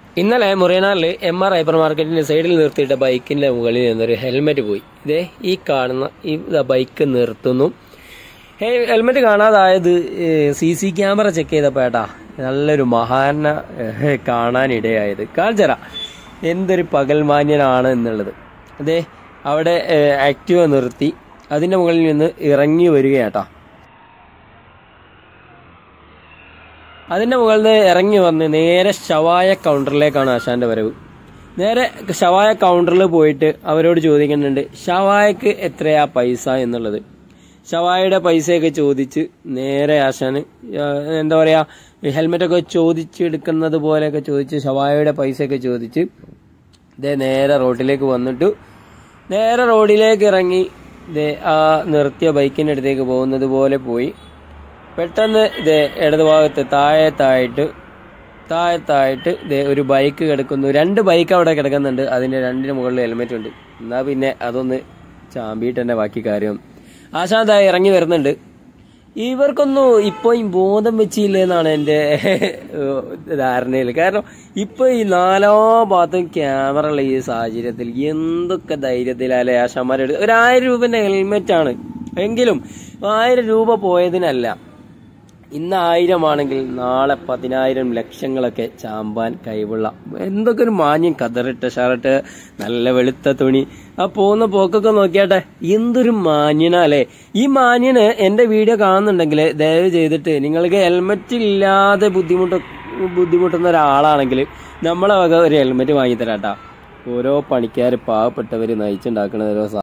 ഇന്നലെ മുറിയനാറിൽ M R hyper മാർക്കറ്റിന്റെ സൈഡിൽ നിർത്തിയിട്ട ബൈക്കിന്റെ മുകളിൽ നിന്നൊരു ഹെൽമെറ്റ് പോയി ഇതേ ഈ കാണുന്ന ഈ ദാ ബൈക്ക് നിർത്തുന്നു ഹേ- ഹെൽമെറ്റ് കാണാതായത് സി സി ക്യാമറ ചെക്ക് ചെയ്തപ്പോ ഏട്ടാ നല്ലൊരു മഹാന ഏഹ്, കാണാനിടയായത് കാണിച്ചറ എന്തൊരു പകൽമാന്യനാണ് എന്നുള്ളത് അതെ അവിടെ ഏഹ്, ആക്റ്റീവ നിർത്തി അതിന്റെ മുകളിൽ നിന്ന് ഇറങ്ങി വരികയാട്ടാ അതിന്റെ മുകളിൽ നിന്ന് ഇറങ്ങി വന്ന് നേരെ ഷവായ കൗണ്ടറിലേക്കാണ് ആശാന്റെ വരവ് നേരെ ഷവായ കൗണ്ടറിൽ പോയിട്ട് അവരോട് ചോദിക്കുന്നുണ്ട് ഷവായക്ക് എത്രയാ പൈസ എന്നുള്ളത് ഷവായയുടെ പൈസയൊക്കെ ചോദിച്ച് നേരെ ആശാന് ആ, എന്താ പറയാ ഹെൽമെറ്റ് ഒക്കെ ചോദിച്ചെടുക്കുന്നത് പോലെയൊക്കെ ചോദിച്ച് ഷവായയുടെ പൈസയൊക്കെ ചോദിച്ച് ഇതേ നേരെ റോഡിലേക്ക് വന്നിട്ട് നേരെ റോഡിലേക്ക് ഇറങ്ങി ഇതേ ആ നിർത്തിയ ബൈക്കിന്റെ അടുത്തേക്ക് പോകുന്നത് പോലെ പോയി പെട്ടെന്ന് ഇത് ഇടതുഭാഗത്ത് താഴത്തായിട്ട് താഴത്തായിട്ട് ഇത് ഒരു ബൈക്ക് കിടക്കുന്നു രണ്ട് ബൈക്ക് അവിടെ കിടക്കുന്നുണ്ട് അതിന്റെ രണ്ടിന് മുകളിൽ ഹെൽമെറ്റ് ഉണ്ട് എന്നാ പിന്നെ അതൊന്ന് ചാമ്പിയിട്ട് തന്നെ ബാക്കി കാര്യം ആശാന്ത ഇറങ്ങി വരുന്നുണ്ട് ഇവർക്കൊന്നും ഇപ്പൊ ഈ ബോധം വെച്ചില്ല എന്നാണ് എന്റെ ധാരണയിൽ കാരണം ഇപ്പൊ ഈ നാലോ ഭാഗത്തും ക്യാമറ ഉള്ള ഈ സാഹചര്യത്തിൽ എന്തൊക്കെ ധൈര്യത്തിലല്ലേ ആശാന്മാരെടുത്ത് ഒരു ആയിരം രൂപന്റെ ഹെൽമെറ്റ് ആണ് എങ്കിലും ആയിരം രൂപ പോയതിനല്ല ഇന്ന് ആയിരം ആണെങ്കിൽ നാളെ പതിനായിരം ലക്ഷങ്ങളൊക്കെ ചാമ്പാൻ കഴിവുള്ള എന്തൊക്കെ ഒരു മാന്യം കതറിട്ട ഷർട്ട് നല്ല വെളുത്ത തുണി ആ പോകുന്ന പോക്കൊക്കെ നോക്കിയാട്ടെ എന്തൊരു മാന്യനാ അല്ലേ ഈ മാന്യന് എന്റെ വീഡിയോ കാണുന്നുണ്ടെങ്കിൽ ദയവ് ചെയ്തിട്ട് നിങ്ങൾക്ക് ഹെൽമെറ്റ് ഇല്ലാതെ ബുദ്ധിമുട്ട് ബുദ്ധിമുട്ടുന്ന ഒരാളാണെങ്കിൽ നമ്മളെ വക ഒരു ഹെൽമെറ്റ് വാങ്ങിത്തരാട്ടാ ഓരോ പണിക്കാർ പാവപ്പെട്ടവർ നയിച്ചുണ്ടാക്കുന്ന ഓരോ സാ-